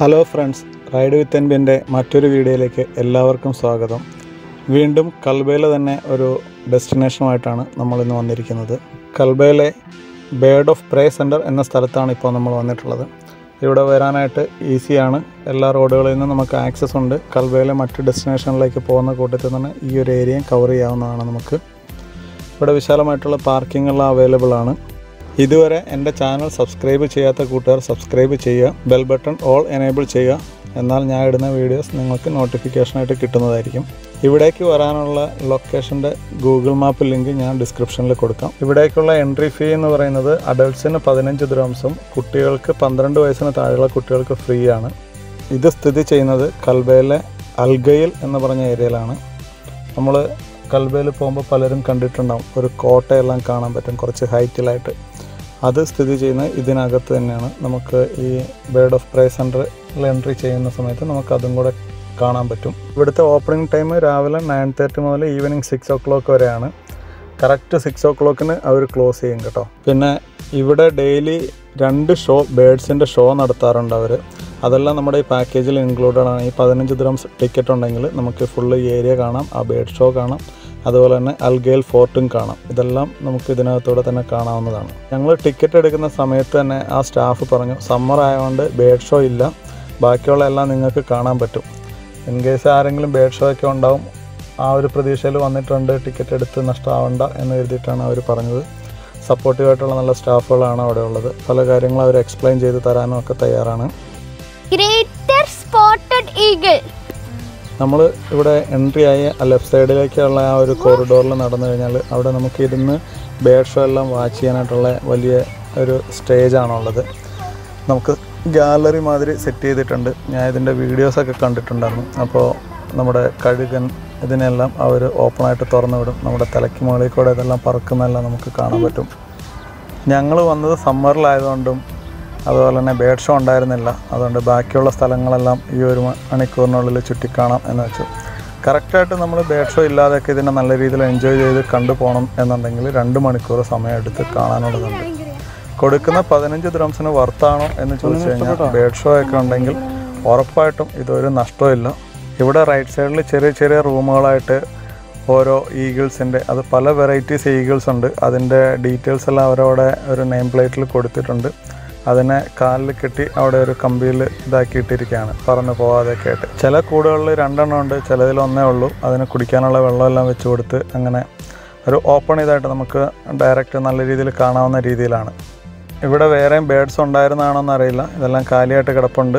hello friends ride with എൻബിൻ്റെ മറ്റൊരു വീഡിയോയിലേക്ക് എല്ലാവർക്കും സ്വാഗതം വീണ്ടും കൽബയിലെ തന്നെ ഒരു ഡെസ്റ്റിനേഷനുമായിട്ടാണ് നമ്മളിന്ന് വന്നിരിക്കുന്നത് കൽബയിലെ ബേർഡ് ഓഫ് പ്രേ സെൻറ്റർ എന്ന സ്ഥലത്താണ് ഇപ്പോൾ നമ്മൾ വന്നിട്ടുള്ളത് ഇവിടെ വരാനായിട്ട് ഈസിയാണ് എല്ലാ റോഡുകളിൽ നിന്നും നമുക്ക് ആക്സസ് ഉണ്ട് കൽബയിലെ മറ്റ് ഡെസ്റ്റിനേഷനിലേക്ക് പോകുന്ന കൂട്ടത്തിൽ തന്നെ ഈ ഒരു ഏരിയയും കവർ ചെയ്യാവുന്നതാണ് നമുക്ക് ഇവിടെ വിശാലമായിട്ടുള്ള പാർക്കിംഗ് എല്ലാം അവൈലബിൾ ആണ് ഇതുവരെ എൻ്റെ ചാനൽ സബ്സ്ക്രൈബ് ചെയ്യാത്ത കൂട്ടുകാർ സബ്സ്ക്രൈബ് ചെയ്യുക ബെൽ ബട്ടൺ ഓൾ എനേബിൾ ചെയ്യുക എന്നാൽ ഞാൻ ഇടുന്ന വീഡിയോസ് നിങ്ങൾക്ക് നോട്ടിഫിക്കേഷനായിട്ട് കിട്ടുന്നതായിരിക്കും ഇവിടേക്ക് വരാനുള്ള ലൊക്കേഷൻ്റെ ഗൂഗിൾ മാപ്പ് ലിങ്ക് ഞാൻ ഡിസ്ക്രിപ്ഷനിൽ കൊടുക്കാം ഇവിടേക്കുള്ള എൻട്രി ഫീ എന്ന് പറയുന്നത് അഡൾട്ട്സിന് പതിനഞ്ച് ദ്രംസും കുട്ടികൾക്ക് പന്ത്രണ്ട് വയസ്സിന് താഴെയുള്ള കുട്ടികൾക്ക് ഫ്രീ ആണ് ഇത് സ്ഥിതി ചെയ്യുന്നത് കൽബയിലെ അൽഗയിൽ എന്ന് പറഞ്ഞ ഏരിയയിലാണ് നമ്മൾ കൽബയിൽ പോകുമ്പോൾ പലരും കണ്ടിട്ടുണ്ടാവും ഒരു കോട്ടയെല്ലാം കാണാൻ പറ്റും കുറച്ച് ഹൈറ്റിലായിട്ട് അത് സ്ഥിതി ചെയ്യുന്നത് ഇതിനകത്ത് തന്നെയാണ് നമുക്ക് ഈ ബേർഡ് ഓഫ് പ്രേ സെൻറ്ററിൽ എൻട്രി ചെയ്യുന്ന സമയത്ത് നമുക്ക് അതും കൂടെ കാണാൻ പറ്റും ഇവിടുത്തെ ഓപ്പണിംഗ് ടൈം രാവിലെ നയൻ തേർട്ടി മുതൽ ഈവനിങ് സിക്സ് ഓ ക്ലോക്ക് വരെയാണ് കറക്റ്റ് സിക്സ് ഓ ക്ലോക്കിന് അവർ ക്ലോസ് ചെയ്യും കേട്ടോ പിന്നെ ഇവിടെ ഡെയിലി രണ്ട് ഷോ ബേഡ്സിൻ്റെ ഷോ നടത്താറുണ്ട് അവർ അതെല്ലാം നമ്മുടെ ഈ പാക്കേജിൽ ഇൻക്ലൂഡഡ് ആണ് ഈ പതിനഞ്ച് ദ്രംസ് ടിക്കറ്റ് ഉണ്ടെങ്കിൽ നമുക്ക് ഫുള്ള് ഈ ഏരിയ കാണാം ആ ബേഡ് ഷോ കാണാം അതുപോലെ തന്നെ അൽഗേൽ ഫോർട്ടും കാണാം ഇതെല്ലാം നമുക്ക് ഇതിനകത്തൂടെ തന്നെ കാണാവുന്നതാണ് ഞങ്ങൾ ടിക്കറ്റ് എടുക്കുന്ന സമയത്ത് തന്നെ ആ സ്റ്റാഫ് പറഞ്ഞു സമ്മർ ആയതുകൊണ്ട് ബേഡ് ഷോ ഇല്ല ബാക്കിയുള്ള എല്ലാം നിങ്ങൾക്ക് കാണാൻ പറ്റും ഇൻ കേസ് ആരെങ്കിലും ബേഡ് ഷോ ഒക്കെ ഉണ്ടാവും ആ ഒരു പ്രതീക്ഷയിൽ വന്നിട്ടുണ്ട് ടിക്കറ്റ് എടുത്ത് നഷ്ടമാവണ്ട എന്ന് കരുതിയിട്ടാണ് അവർ പറഞ്ഞത് സപ്പോർട്ടീവായിട്ടുള്ള നല്ല സ്റ്റാഫുകളാണ് അവിടെ ഉള്ളത് പല കാര്യങ്ങളും അവർ എക്സ്പ്ലെയിൻ ചെയ്ത് തരാനും ഒക്കെ തയ്യാറാണ് ഗ്രേറ്റർ സ്പോട്ടഡ് ഈഗിൾ നമ്മൾ ഇവിടെ എൻട്രി ആയി ലെഫ്റ്റ് സൈഡിലേക്കുള്ള ആ ഒരു കോറിഡോറിൽ നടന്നു കഴിഞ്ഞാൽ അവിടെ നമുക്ക് ഇരുന്ന് ബേഡ് ഷോ എല്ലാം വാച്ച് ചെയ്യാനായിട്ടുള്ള വലിയ ഒരു സ്റ്റേജാണുള്ളത് നമുക്ക് ഗാലറി മാതിരി സെറ്റ് ചെയ്തിട്ടുണ്ട് ഞാൻ ഇതിൻ്റെ വീഡിയോസൊക്കെ കണ്ടിട്ടുണ്ടായിരുന്നു അപ്പോൾ നമ്മുടെ കഴുകൻ ഇതിനെല്ലാം അവർ ഓപ്പണായിട്ട് തുറന്നു വിടും നമ്മുടെ തലയ്ക്ക് മുകളിൽ കൂടെ ഇതെല്ലാം പറക്കുന്നതെല്ലാം നമുക്ക് കാണാൻ പറ്റും ഞങ്ങൾ വന്നത് സമ്മറിലായതുകൊണ്ടും അതുപോലെ തന്നെ ബേഡ് ഷോ ഉണ്ടായിരുന്നില്ല അതുകൊണ്ട് ബാക്കിയുള്ള സ്ഥലങ്ങളെല്ലാം ഈ ഒരു മണിക്കൂറിനുള്ളിൽ ചുറ്റിക്കാണാം എന്ന് വെച്ചു കറക്റ്റായിട്ട് നമ്മൾ ബേഡ് ഷോ ഇല്ലാതെയൊക്കെ ഇതിനെ നല്ല രീതിയിൽ എൻജോയ് ചെയ്ത് കണ്ടു പോകണം എന്നുണ്ടെങ്കിൽ രണ്ട് മണിക്കൂർ സമയം എടുത്ത് കാണാനുള്ളതുണ്ട് കൊടുക്കുന്ന പതിനഞ്ച് ദ്രംസിന് വർത്താണോ എന്ന് ചോദിച്ചു കഴിഞ്ഞാൽ ബേഡ് ഷോ ഒക്കെ ഉണ്ടെങ്കിൽ ഉറപ്പായിട്ടും ഇതൊരു നഷ്ടമില്ല ഇവിടെ റൈറ്റ് സൈഡിൽ ചെറിയ ചെറിയ റൂമുകളായിട്ട് ഓരോ ഈഗിൾസിൻ്റെ അത് പല വെറൈറ്റീസ് ഈഗിൾസ് ഉണ്ട് അതിൻ്റെ ഡീറ്റെയിൽസ് എല്ലാം അവരവിടെ ഒരു നെയിം പ്ലേറ്റിൽ കൊടുത്തിട്ടുണ്ട് അതിനെ കാലിൽ കെട്ടി അവിടെ ഒരു കമ്പിയിൽ ഇതാക്കിയിട്ടിരിക്കുകയാണ് പറന്ന് പോകാതെയൊക്കെ ആയിട്ട് ചില കൂടുകളിൽ രണ്ടെണ്ണം ഉണ്ട് ചിലതിൽ ഒന്നേ ഉള്ളൂ അതിന് കുടിക്കാനുള്ള വെള്ളമെല്ലാം വെച്ച് കൊടുത്ത് അങ്ങനെ ഒരു ഓപ്പൺ ഇതായിട്ട് നമുക്ക് ഡയറക്റ്റ് നല്ല രീതിയിൽ കാണാവുന്ന രീതിയിലാണ് ഇവിടെ വേറെയും ബേഡ്സ് ഉണ്ടായിരുന്നതാണോന്ന് അറിയില്ല ഇതെല്ലാം കാലിയായിട്ട് കിടപ്പുണ്ട്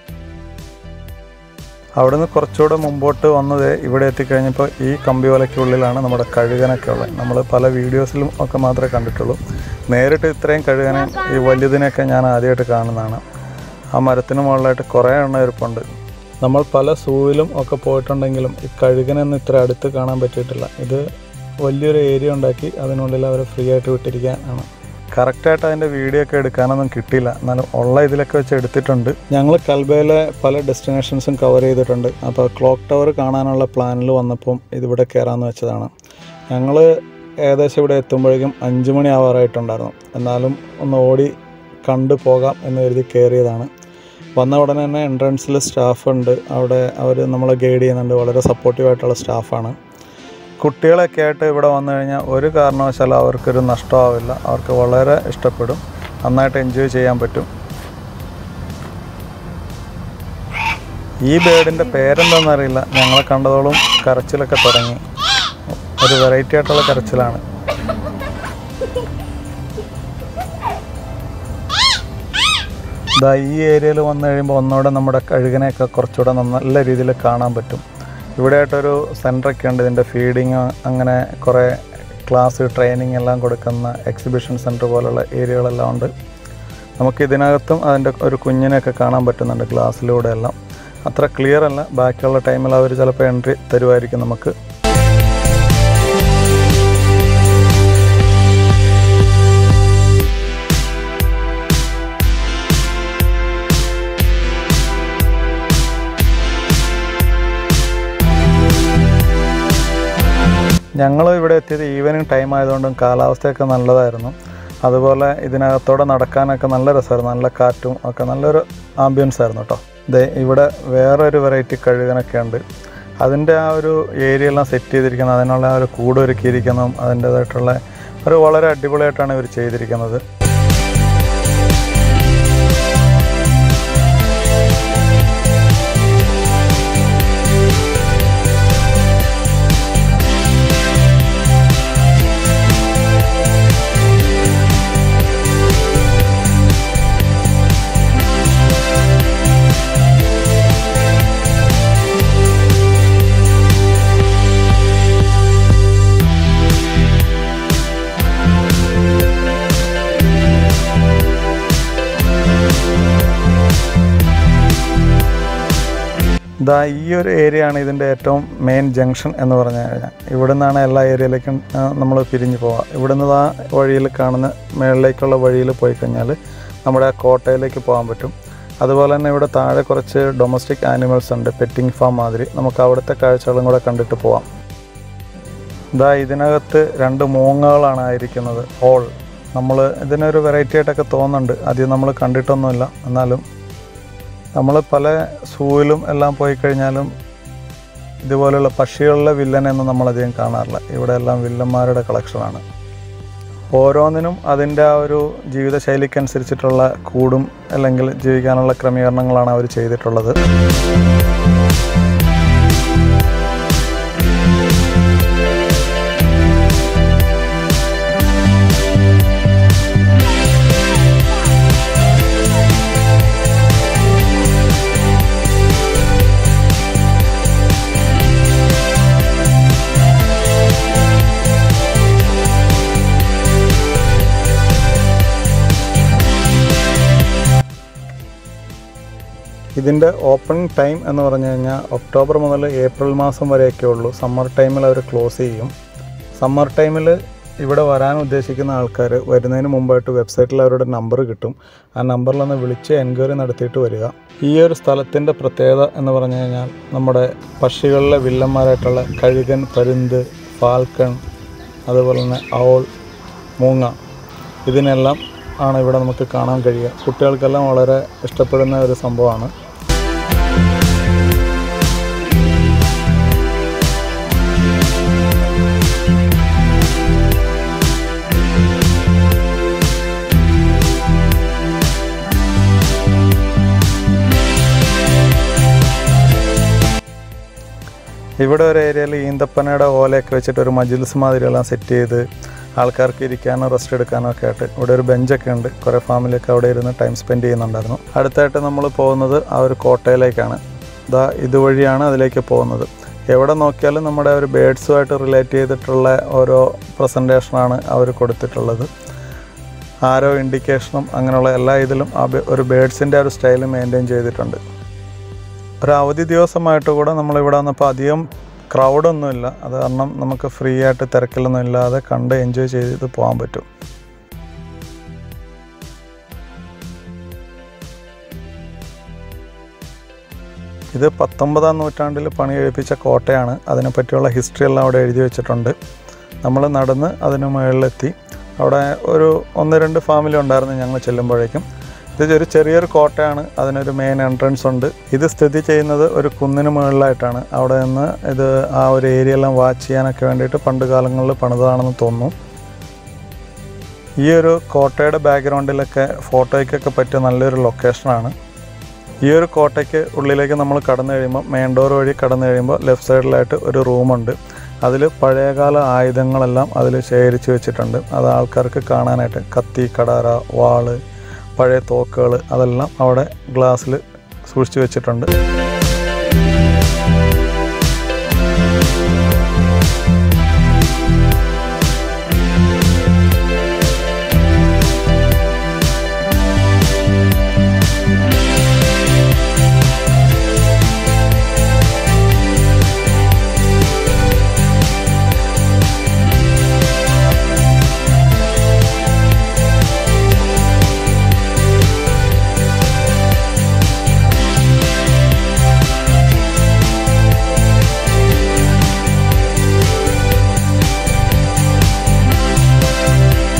അവിടുന്ന് കുറച്ചുകൂടെ മുമ്പോട്ട് വന്നത് ഇവിടെ എത്തിക്കഴിഞ്ഞപ്പോൾ ഈ കമ്പി വലയ്ക്കുള്ളിലാണ് നമ്മുടെ കഴുകനൊക്കെ ഉള്ളത് നമ്മൾ പല വീഡിയോസിലും ഒക്കെ മാത്രമേ കണ്ടിട്ടുള്ളൂ നേരിട്ട് ഇത്രയും കഴുകനെ ഈ വലുതിനെയൊക്കെ ഞാൻ ആദ്യമായിട്ട് കാണുന്നതാണ് ആ മരത്തിന് മുകളിലായിട്ട് കുറേ എണ്ണം ഇരിപ്പുണ്ട് നമ്മൾ പല സൂവിലും ഒക്കെ പോയിട്ടുണ്ടെങ്കിലും ഈ കഴുകനൊന്നും ഇത്ര അടുത്ത് കാണാൻ പറ്റിയിട്ടില്ല ഇത് വലിയൊരു ഏരിയ ഉണ്ടാക്കി അതിനുള്ളിൽ അവർ ഫ്രീ ആയിട്ട് വിട്ടിരിക്കാനാണ് കറക്റ്റായിട്ട് അതിൻ്റെ വീഡിയോ ഒക്കെ എടുക്കാനൊന്നും കിട്ടിയില്ല എന്നാലും ഉള്ള ഇതിലൊക്കെ വെച്ച് എടുത്തിട്ടുണ്ട് ഞങ്ങൾ കൽബയിലെ പല ഡെസ്റ്റിനേഷൻസും കവർ ചെയ്തിട്ടുണ്ട് അപ്പോൾ ക്ലോക്ക് ടവർ കാണാനുള്ള പ്ലാനിൽ വന്നപ്പം ഇതിവിടെ കയറാമെന്ന് വെച്ചതാണ് ഞങ്ങൾ ഏകദേശം ഇവിടെ എത്തുമ്പോഴേക്കും അഞ്ച് മണി ആവാറായിട്ടുണ്ടായിരുന്നു എന്നാലും ഒന്ന് ഓടി കണ്ടു പോകാം എന്ന് കരുതി കയറിയതാണ് വന്ന ഉടനെ തന്നെ എൻട്രൻസിൽ സ്റ്റാഫുണ്ട് അവിടെ അവർ നമ്മളെ ഗൈഡ് ചെയ്യുന്നുണ്ട് വളരെ സപ്പോർട്ടീവായിട്ടുള്ള സ്റ്റാഫാണ് കുട്ടികളൊക്കെ ആയിട്ട് ഇവിടെ വന്നു കഴിഞ്ഞാൽ ഒരു കാരണവശാലും അവർക്കൊരു നഷ്ടമാവില്ല അവർക്ക് വളരെ ഇഷ്ടപ്പെടും നന്നായിട്ട് എൻജോയ് ചെയ്യാൻ പറ്റും ഈ ബേഡിൻ്റെ പേരെന്താണെന്നറിയില്ല ഞങ്ങളെ കണ്ടതോളം കരച്ചിലൊക്കെ തുടങ്ങി ഒരു വെറൈറ്റി ആയിട്ടുള്ള കരച്ചിലാണ് ഇതാ ഈ ഏരിയയിൽ വന്നു കഴിയുമ്പോൾ ഒന്നുകൂടെ നമ്മുടെ കഴുകനെയൊക്കെ കുറച്ചുകൂടെ നല്ല രീതിയിൽ കാണാൻ പറ്റും ഇവിടെയായിട്ടൊരു സെൻ്ററൊക്കെ ഉണ്ട് ഇതിൻ്റെ ഫീഡിങ് അങ്ങനെ കുറേ ക്ലാസ് ട്രെയിനിങ് എല്ലാം കൊടുക്കുന്ന എക്സിബിഷൻ സെൻറ്റർ പോലുള്ള ഏരിയകളെല്ലാം ഉണ്ട് നമുക്ക് ഇതിനകത്തും അതിൻ്റെ ഒരു കുഞ്ഞിനെയൊക്കെ കാണാൻ പറ്റുന്നുണ്ട് ഗ്ലാസ്സിലൂടെ എല്ലാം അത്ര ക്ലിയർ അല്ല ബാക്കിയുള്ള ടൈമിൽ അവർ ചിലപ്പോൾ എൻട്രി തരുമായിരിക്കും നമുക്ക് ഞങ്ങൾ ഇവിടെ എത്തിയത് ഈവനിങ് ടൈം ആയതുകൊണ്ടും കാലാവസ്ഥയൊക്കെ നല്ലതായിരുന്നു അതുപോലെ ഇതിനകത്തോടെ നടക്കാനൊക്കെ നല്ല രസമായിരുന്നു നല്ല കാറ്റും ഒക്കെ നല്ലൊരു ആംബിയൻസ് ആയിരുന്നു കേട്ടോ ദേ ഇവിടെ വേറൊരു വെറൈറ്റി കഴുകനൊക്കെ ഉണ്ട് അതിൻ്റെ ആ ഒരു ഏരിയ എല്ലാം സെറ്റ് ചെയ്തിരിക്കുന്നത് അതിനുള്ള ആ ഒരു കൂട് ഒരുക്കിയിരിക്കുന്നതും അതിൻ്റേതായിട്ടുള്ള ഒരു വളരെ അടിപൊളിയായിട്ടാണ് ഇവർ ചെയ്തിരിക്കുന്നത് ഇതാ ഈ ഒരു ഏരിയ ആണ് ഇതിൻ്റെ ഏറ്റവും മെയിൻ ജംഗ്ഷൻ എന്ന് പറഞ്ഞു കഴിഞ്ഞാൽ ഇവിടെ നിന്നാണ് എല്ലാ ഏരിയയിലേക്കും നമ്മൾ പിരിഞ്ഞു പോവുക ഇവിടെ നിന്ന് ആ വഴിയിൽ കാണുന്ന മേളിലേക്കുള്ള വഴിയിൽ പോയി കഴിഞ്ഞാൽ നമ്മുടെ ആ കോട്ടയിലേക്ക് പോകാൻ പറ്റും അതുപോലെ തന്നെ ഇവിടെ താഴെ കുറച്ച് ഡൊമസ്റ്റിക് ആനിമൽസ് ഉണ്ട് പെറ്റിംഗ് ഫാം മാതിരി നമുക്ക് അവിടുത്തെ കാഴ്ചകളും കൂടെ കണ്ടിട്ട് പോവാം ഇതാ ഇതിനകത്ത് രണ്ട് മൂങ്ങകളാണ് ആയിരിക്കുന്നത് ഹോൾ നമ്മൾ ഇതിനൊരു വെറൈറ്റി ആയിട്ടൊക്കെ തോന്നുന്നുണ്ട് ആദ്യം നമ്മൾ കണ്ടിട്ടൊന്നുമില്ല എന്നാലും നമ്മൾ പല സൂവിലും എല്ലാം പോയി കഴിഞ്ഞാലും ഇതുപോലുള്ള പക്ഷികളുടെ വില്ലനെയൊന്നും നമ്മളധികം കാണാറില്ല ഇവിടെ എല്ലാം വില്ലന്മാരുടെ കളക്ഷനാണ് ഓരോന്നിനും അതിൻ്റെ ആ ഒരു ജീവിതശൈലിക്കനുസരിച്ചിട്ടുള്ള കൂടും അല്ലെങ്കിൽ ജീവിക്കാനുള്ള ക്രമീകരണങ്ങളാണ് അവർ ചെയ്തിട്ടുള്ളത് ഇതിൻ്റെ ഓപ്പണിംഗ് ടൈം എന്ന് പറഞ്ഞു കഴിഞ്ഞാൽ ഒക്ടോബർ മുതൽ ഏപ്രിൽ മാസം വരെയൊക്കെ ഉള്ളൂ സമ്മർ ടൈമിൽ അവർ ക്ലോസ് ചെയ്യും സമ്മർ ടൈമിൽ ഇവിടെ വരാൻ ഉദ്ദേശിക്കുന്ന ആൾക്കാർ വരുന്നതിന് മുമ്പായിട്ട് വെബ്സൈറ്റിൽ അവരുടെ നമ്പർ കിട്ടും ആ നമ്പറിലൊന്ന് വിളിച്ച് എൻക്വയറി നടത്തിയിട്ട് വരിക ഈ ഒരു സ്ഥലത്തിൻ്റെ പ്രത്യേകത എന്ന് പറഞ്ഞു കഴിഞ്ഞാൽ നമ്മുടെ പക്ഷികളിലെ വില്ലന്മാരായിട്ടുള്ള കഴുകൻ പരുന്ത് ഫാൽക്കൺ അതുപോലെ തന്നെ ഔൾ മൂങ്ങ ഇതിനെല്ലാം ആണ് ഇവിടെ നമുക്ക് കാണാൻ കഴിയുക കുട്ടികൾക്കെല്ലാം വളരെ ഇഷ്ടപ്പെടുന്ന ഒരു സംഭവമാണ് ഇവിടെ ഒരു ഏരിയയിൽ ഈന്തപ്പനയുടെ ഓലയൊക്കെ വെച്ചിട്ട് ഒരു മജിൽസ് മാതിരിയെല്ലാം സെറ്റ് ചെയ്ത് ആൾക്കാർക്ക് ഇരിക്കാനോ റെസ്റ്റ് എടുക്കാനോ ഒക്കെ ആയിട്ട് ഇവിടെ ഒരു ബെഞ്ചൊക്കെ ഉണ്ട് കുറേ ഫാമിലിയൊക്കെ അവിടെ ഇരുന്ന് ടൈം സ്പെൻഡ് ചെയ്യുന്നുണ്ടായിരുന്നു അടുത്തായിട്ട് നമ്മൾ പോകുന്നത് ആ ഒരു കോട്ടയിലേക്കാണ് ഇതാ ഇതുവഴിയാണ് അതിലേക്ക് പോകുന്നത് എവിടെ നോക്കിയാലും നമ്മുടെ ഒരു ബേഡ്സുമായിട്ട് റിലേറ്റ് ചെയ്തിട്ടുള്ള ഓരോ പ്രസൻറ്റേഷനാണ് അവർ കൊടുത്തിട്ടുള്ളത് ആരോ ഇൻഡിക്കേഷനും അങ്ങനെയുള്ള എല്ലാ ഇതിലും ആ ബെ- ഒരു ബേഡ്സിൻ്റെ ഒരു സ്റ്റൈൽ മെയിൻറ്റെയിൻ ചെയ്തിട്ടുണ്ട് ഒരു അവധി ദിവസമായിട്ട് കൂടെ നമ്മളിവിടെ വന്നപ്പോൾ അധികം ക്രൗഡൊന്നുമില്ല അത് കാരണം നമുക്ക് ഫ്രീ ആയിട്ട് തിരക്കിലൊന്നും ഇല്ലാതെ കണ്ട് എൻജോയ് ചെയ്ത് പോകാൻ പറ്റും ഇത് പത്തൊമ്പതാം നൂറ്റാണ്ടിൽ പണി കഴിപ്പിച്ച കോട്ടയാണ് അതിനെപ്പറ്റിയുള്ള ഹിസ്റ്ററി എല്ലാം അവിടെ എഴുതി വെച്ചിട്ടുണ്ട് നമ്മൾ നടന്ന് അതിന് മുകളിലെത്തി അവിടെ ഒരു ഒന്ന് രണ്ട് ഫാമിലി ഉണ്ടായിരുന്നു ഞങ്ങൾ ചെല്ലുമ്പോഴേക്കും ഇത് ഒരു ചെറിയൊരു കോട്ടയാണ് അതിനൊരു മെയിൻ എൻട്രൻസ് ഉണ്ട് ഇത് സ്ഥിതി ചെയ്യുന്നത് ഒരു കുന്നിന് മുകളിലായിട്ടാണ് അവിടെ നിന്ന് ഇത് ആ ഒരു ഏരിയ എല്ലാം വാച്ച് ചെയ്യാനൊക്കെ വേണ്ടിയിട്ട് പണ്ട് കാലങ്ങളിൽ പണിതാണെന്ന് തോന്നുന്നു ഈ ഒരു കോട്ടയുടെ ബാക്ക്ഗ്രൗണ്ടിലൊക്കെ ഫോട്ടോയ്ക്കൊക്കെ പറ്റിയ നല്ലൊരു ലൊക്കേഷനാണ് ഈ ഒരു കോട്ടയ്ക്ക് ഉള്ളിലേക്ക് നമ്മൾ കടന്നു കഴിയുമ്പോൾ മെയിൻ ഡോർ വഴി കടന്നു കഴിയുമ്പോൾ ലെഫ്റ്റ് സൈഡിലായിട്ട് ഒരു റൂമുണ്ട് അതിൽ പഴയകാല ആയുധങ്ങളെല്ലാം അതിൽ ശേഖരിച്ച് വെച്ചിട്ടുണ്ട് അത് ആൾക്കാർക്ക് കാണാനായിട്ട് കത്തി കടാര വാള് പഴയ തോക്കുകൾ അതെല്ലാം അവിടെ ഗ്ലാസ്സിൽ സൂക്ഷിച്ചു വെച്ചിട്ടുണ്ട്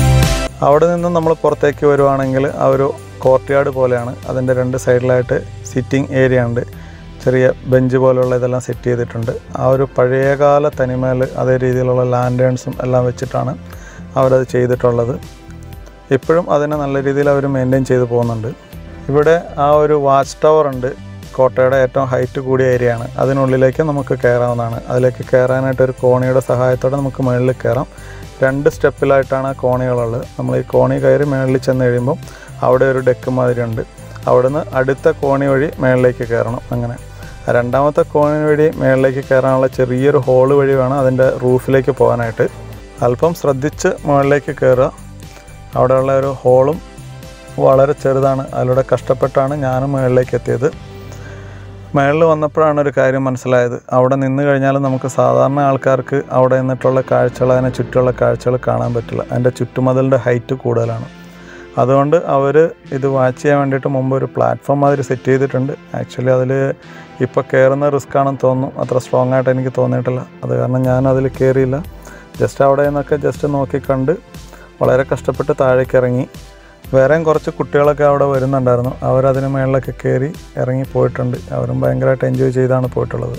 അവിടെ നിന്ന് നമ്മൾ പുറത്തേക്ക് വരുവാണെങ്കിൽ ആ ഒരു കോർട്ട്യാർഡ് പോലെയാണ് അതിൻ്റെ രണ്ട് സൈഡിലായിട്ട് സിറ്റിംഗ് ഏരിയ ഉണ്ട് ചെറിയ ബെഞ്ച് പോലുള്ള ഇതെല്ലാം സെറ്റ് ചെയ്തിട്ടുണ്ട് ആ ഒരു പഴയകാല തനിമേൽ അതേ രീതിയിലുള്ള ലാൻഡേൺസും എല്ലാം വെച്ചിട്ടാണ് അവരത് ചെയ്തിട്ടുള്ളത് ഇപ്പോഴും അതിനെ നല്ല രീതിയിൽ അവർ മെയിൻറ്റെയിൻ ചെയ്തു പോകുന്നുണ്ട് ഇവിടെ ആ ഒരു വാച്ച് ടവർ ഉണ്ട് കോട്ടയുടെ ഏറ്റവും ഹൈറ്റ് കൂടിയ ഏരിയയാണ് അതിനുള്ളിലേക്ക് നമുക്ക് കയറാവുന്നതാണ് അതിലേക്ക് കയറാനായിട്ട് ഒരു കോണിയുടെ സഹായത്തോടെ നമുക്ക് മുകളിൽ കയറാം രണ്ട് സ്റ്റെപ്പിലായിട്ടാണ് ആ കോണികളുള്ളത് നമ്മൾ ഈ കോണി കയറി മുകളിൽ ചെന്ന് കഴിയുമ്പം അവിടെ ഒരു ഡെക്ക് മാതിരി ഉണ്ട് അവിടുന്ന് അടുത്ത കോണി വഴി മുകളിലേക്ക് കയറണം അങ്ങനെ ആ രണ്ടാമത്തെ കോണി വഴി മുകളിലേക്ക് കയറാനുള്ള ചെറിയൊരു ഹോള് വഴി വേണം അതിൻ്റെ റൂഫിലേക്ക് പോകാനായിട്ട് അല്പം ശ്രദ്ധിച്ച് മുകളിലേക്ക് കയറുക അവിടെയുള്ള ഒരു ഹോളും വളരെ ചെറുതാണ് അതിലൂടെ കഷ്ടപ്പെട്ടാണ് ഞാനും മുകളിലേക്ക് എത്തിയത് മേളിൽ വന്നപ്പോഴാണ് ഒരു കാര്യം മനസ്സിലായത് അവിടെ നിന്ന് കഴിഞ്ഞാൽ നമുക്ക് സാധാരണ ആൾക്കാർക്ക് അവിടെ നിന്നിട്ടുള്ള കാഴ്ചകൾ അതിനെ ചുറ്റുമുള്ള കാഴ്ചകൾ കാണാൻ പറ്റില്ല അതിൻ്റെ ചുറ്റുമതിലിൻ്റെ ഹൈറ്റ് കൂടുതലാണ് അതുകൊണ്ട് അവർ ഇത് വാച്ച് ചെയ്യാൻ വേണ്ടിയിട്ട് മുമ്പ് ഒരു പ്ലാറ്റ്ഫോം മാതിരി സെറ്റ് ചെയ്തിട്ടുണ്ട് ആക്ച്വലി അതിൽ ഇപ്പോൾ കയറുന്ന റിസ്ക് ആണെന്ന് തോന്നുന്നു അത്ര സ്ട്രോങ് ആയിട്ട് എനിക്ക് തോന്നിയിട്ടില്ല അത് കാരണം ഞാൻ അതിൽ കയറിയില്ല ജസ്റ്റ് അവിടെ നിന്നൊക്കെ ജസ്റ്റ് നോക്കി കണ്ട് വളരെ കഷ്ടപ്പെട്ട് താഴേക്ക് ഇറങ്ങി വേറെയും കുറച്ച് കുട്ടികളൊക്കെ അവിടെ വരുന്നുണ്ടായിരുന്നു അവരതിന് മേളിലൊക്കെ കയറി ഇറങ്ങി പോയിട്ടുണ്ട് അവരും ഭയങ്കരമായിട്ട് എൻജോയ് ചെയ്താണ് പോയിട്ടുള്ളത്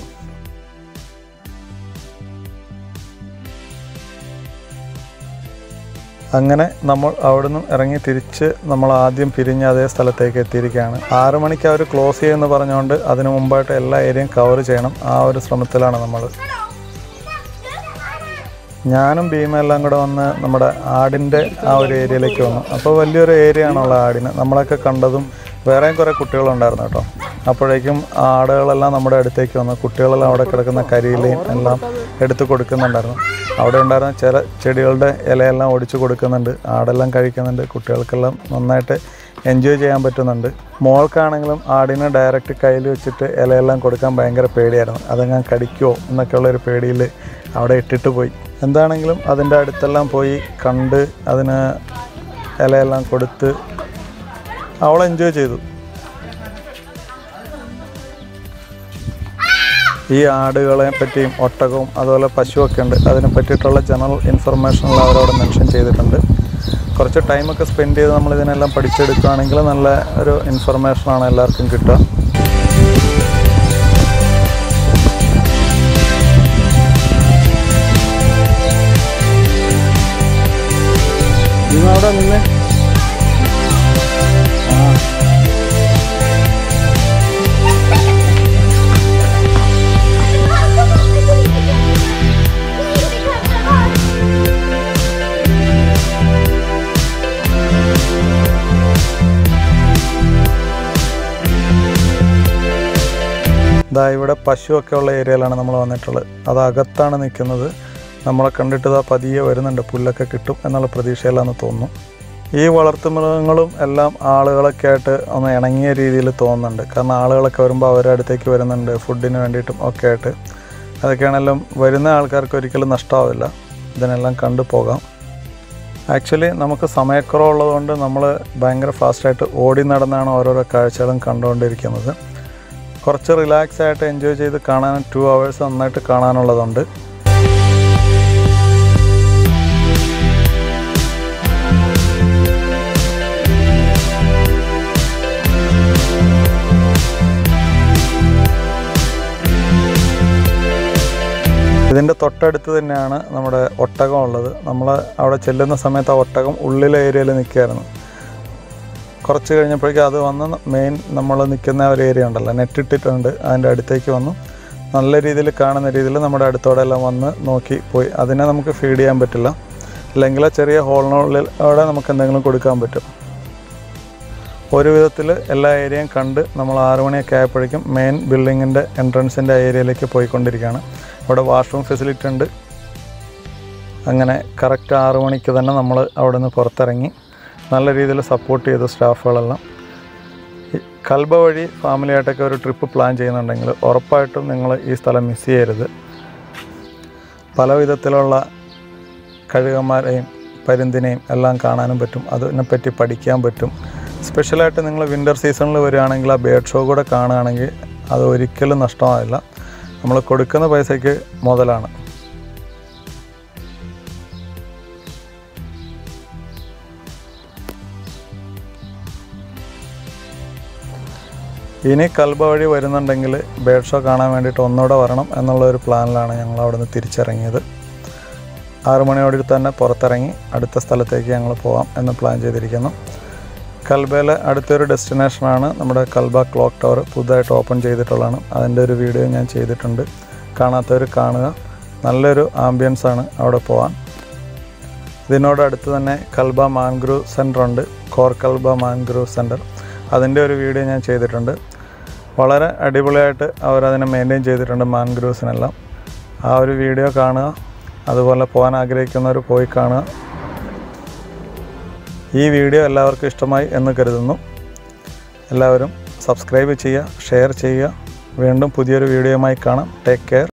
അങ്ങനെ നമ്മൾ അവിടുന്ന് ഇറങ്ങി തിരിച്ച് നമ്മൾ ആദ്യം പിരിഞ്ഞ അതേ സ്ഥലത്തേക്ക് എത്തിയിരിക്കുകയാണ് ആറു മണിക്ക് അവർ ക്ലോസ് ചെയ്യുമെന്ന് പറഞ്ഞുകൊണ്ട് അതിനു മുമ്പായിട്ട് എല്ലാ ഏരിയയും കവർ ചെയ്യണം ആ ഒരു ശ്രമത്തിലാണ് നമ്മൾ ഞാനും ഭീമെല്ലാം കൂടെ വന്ന് നമ്മുടെ ആടിൻ്റെ ആ ഒരു ഏരിയയിലേക്ക് വന്നു അപ്പോൾ വലിയൊരു ഏരിയ ആണുള്ള ആടിന് നമ്മളൊക്കെ കണ്ടതും വേറെയും കുറേ കുട്ടികളുണ്ടായിരുന്നു കേട്ടോ അപ്പോഴേക്കും ആ ആടുകളെല്ലാം നമ്മുടെ അടുത്തേക്ക് വന്നു കുട്ടികളെല്ലാം അവിടെ കിടക്കുന്ന കരിയിലയും എല്ലാം എടുത്ത് കൊടുക്കുന്നുണ്ടായിരുന്നു അവിടെ ഉണ്ടായിരുന്ന ചില ചെടികളുടെ ഇലയെല്ലാം ഒടിച്ചു കൊടുക്കുന്നുണ്ട് ആടെല്ലാം കഴിക്കുന്നുണ്ട് കുട്ടികൾക്കെല്ലാം നന്നായിട്ട് എൻജോയ് ചെയ്യാൻ പറ്റുന്നുണ്ട് മോൾക്കാണെങ്കിലും ആടിനെ ഡയറക്റ്റ് കയ്യിൽ വെച്ചിട്ട് ഇലയെല്ലാം കൊടുക്കാൻ ഭയങ്കര പേടിയായിരുന്നു അതെങ്ങനെ കടിക്കുമോ എന്നൊക്കെയുള്ള ഒരു പേടിയിൽ അവിടെ ഇട്ടിട്ട് പോയി എന്താണെങ്കിലും അതിൻ്റെ അടുത്തെല്ലാം പോയി കണ്ട് അതിന് ഇലയെല്ലാം കൊടുത്ത് അവൾ എൻജോയ് ചെയ്തു ഈ ആടുകളെ പറ്റിയും ഒട്ടകവും അതുപോലെ പശുവൊക്കെ ഉണ്ട് അതിനെ പറ്റിയിട്ടുള്ള ജനറൽ ഇൻഫർമേഷനെല്ലാം അവരവിടെ മെൻഷൻ ചെയ്തിട്ടുണ്ട് കുറച്ച് ടൈമൊക്കെ സ്പെൻഡ് ചെയ്ത് നമ്മൾ ഇതിനെല്ലാം പഠിച്ചെടുക്കുകയാണെങ്കിൽ നല്ല ഒരു ഇൻഫർമേഷനാണ് എല്ലാവർക്കും കിട്ടുക അവിടെ നിന്നെ ഇതാ ഇവിടെ പശുവൊക്കെ ഉള്ള ഏരിയയിലാണ് നമ്മൾ വന്നിട്ടുള്ളത് അത് അകത്താണ് നിൽക്കുന്നത് നമ്മളെ കണ്ടിട്ട് ഇതാ പതിയെ വരുന്നുണ്ട് പുല്ലൊക്കെ കിട്ടും എന്നുള്ള പ്രതീക്ഷയിലാണെന്ന് തോന്നുന്നു ഈ വളർത്തുമൃഗങ്ങളും എല്ലാം ആളുകളൊക്കെ ആയിട്ട് ഒന്ന് ഇണങ്ങിയ രീതിയിൽ തോന്നുന്നുണ്ട് കാരണം ആളുകളൊക്കെ വരുമ്പോൾ അവരുടെ അടുത്തേക്ക് വരുന്നുണ്ട് ഫുഡിന് വേണ്ടിയിട്ടും ഒക്കെ ആയിട്ട് അതൊക്കെയാണെങ്കിലും വരുന്ന ആൾക്കാർക്ക് ഒരിക്കലും നഷ്ടമാവില്ല ഇതിനെല്ലാം കണ്ടു പോകാം ആക്ച്വലി നമുക്ക് സമയക്കുറവുള്ളതുകൊണ്ട് നമ്മൾ ഭയങ്കര ഫാസ്റ്റായിട്ട് ഓടി നടന്നാണ് ഓരോരോ കാഴ്ചകളും കണ്ടുകൊണ്ടിരിക്കുന്നത് കുറച്ച് റിലാക്സ് ആയിട്ട് എൻജോയ് ചെയ്ത് കാണാൻ ടു അവേഴ്സ് നന്നായിട്ട് കാണാനുള്ളതുണ്ട് ഇതിൻ്റെ തൊട്ടടുത്ത് തന്നെയാണ് നമ്മുടെ ഒട്ടകം ഉള്ളത് നമ്മൾ അവിടെ ചെല്ലുന്ന സമയത്ത് ആ ഒട്ടകം ഉള്ളിലെ ഏരിയയിൽ നിൽക്കുകയായിരുന്നു കുറച്ച് കഴിഞ്ഞപ്പോഴേക്കും അത് വന്ന് മെയിൻ നമ്മൾ നിൽക്കുന്ന ഒരു ഏരിയ ഉണ്ടല്ലോ നെറ്റ് ഇട്ടിട്ടുണ്ട് അതിൻ്റെ അടുത്തേക്ക് വന്നു നല്ല രീതിയിൽ കാണുന്ന രീതിയിൽ നമ്മുടെ അടുത്തോടെ എല്ലാം വന്ന് നോക്കി പോയി അതിനെ നമുക്ക് ഫീഡ് ചെയ്യാൻ പറ്റില്ല അല്ലെങ്കിൽ ചെറിയ ഹോളിനുള്ളിൽ അവിടെ നമുക്ക് എന്തെങ്കിലും കൊടുക്കാൻ പറ്റും ഒരു വിധത്തിൽ എല്ലാ ഏരിയയും കണ്ട് നമ്മൾ ആറ് മണിയൊക്കെ ആയപ്പോഴേക്കും മെയിൻ ബിൽഡിങ്ങിൻ്റെ എൻട്രൻസിൻ്റെ ഏരിയയിലേക്ക് പോയിക്കൊണ്ടിരിക്കുകയാണ് അവിടെ വാഷ്റൂം ഫെസിലിറ്റി ഉണ്ട് അങ്ങനെ കറക്റ്റ് ആറ് മണിക്ക് തന്നെ നമ്മൾ അവിടെ നിന്ന് പുറത്തിറങ്ങി നല്ല രീതിയിൽ സപ്പോർട്ട് ചെയ്തു സ്റ്റാഫുകളെല്ലാം ഈ കൽബ വഴി ഫാമിലിയായിട്ടൊക്കെ ഒരു ട്രിപ്പ് പ്ലാൻ ചെയ്യുന്നുണ്ടെങ്കിൽ ഉറപ്പായിട്ടും നിങ്ങൾ ഈ സ്ഥലം മിസ് ചെയ്യരുത് പല വിധത്തിലുള്ള കഴുകന്മാരെയും പരുന്തിനെയും എല്ലാം കാണാനും പറ്റും അതിനെപ്പറ്റി പഠിക്കാൻ പറ്റും സ്പെഷ്യലായിട്ട് നിങ്ങൾ വിൻ്റർ സീസണിൽ വരികയാണെങ്കിൽ ആ ബേഡ് ഷോ കൂടെ കാണുകയാണെങ്കിൽ അത് ഒരിക്കലും നഷ്ടമാവില്ല നമ്മൾ കൊടുക്കുന്ന പൈസയ്ക്ക് മുതലാണ് ഇനി കൽബ വഴി വരുന്നുണ്ടെങ്കിൽ ബേഡ് ഷോ കാണാൻ വേണ്ടിയിട്ട് ഒന്നുകൂടെ വരണം എന്നുള്ള ഒരു പ്ലാനിലാണ് ഞങ്ങൾ അവിടെ നിന്ന് തിരിച്ചിറങ്ങിയത് ആറു മണിയോടെ തന്നെ പുറത്തിറങ്ങി അടുത്ത സ്ഥലത്തേക്ക് ഞങ്ങൾ പോവാം എന്ന് പ്ലാൻ ചെയ്തിരിക്കുന്നു കൽബയിലെ അടുത്തൊരു ഡെസ്റ്റിനേഷനാണ് നമ്മുടെ കൽബ ക്ലോക്ക് ടവർ പുതുതായിട്ട് ഓപ്പൺ ചെയ്തിട്ടുള്ളതാണ് അതിൻ്റെ ഒരു വീഡിയോ ഞാൻ ചെയ്തിട്ടുണ്ട് കാണാത്തവർ കാണുക നല്ലൊരു ആംബിയൻസ് ആണ് അവിടെ പോകാൻ ഇതിനോടടുത്ത് തന്നെ കൽബ മാൻഗ്രൂവ് സെൻ്റർ ഉണ്ട് കോർ കൽബ മാൻഗ്രൂവ് സെൻറ്റർ അതിൻ്റെ ഒരു വീഡിയോ ഞാൻ ചെയ്തിട്ടുണ്ട് വളരെ അടിപൊളിയായിട്ട് അവരതിനെ മെയിൻറ്റെയിൻ ചെയ്തിട്ടുണ്ട് മാൻഗ്രൂവ്സിനെല്ലാം ആ ഒരു വീഡിയോ കാണുക അതുപോലെ പോകാൻ ആഗ്രഹിക്കുന്നവർ പോയി കാണുക ഈ വീഡിയോ എല്ലാവർക്കും ഇഷ്ടമായി എന്ന് കരുതുന്നു എല്ലാവരും സബ്സ്ക്രൈബ് ചെയ്യുക ഷെയർ ചെയ്യുക വീണ്ടും പുതിയൊരു വീഡിയോയുമായി കാണാം ടേക്ക് കെയർ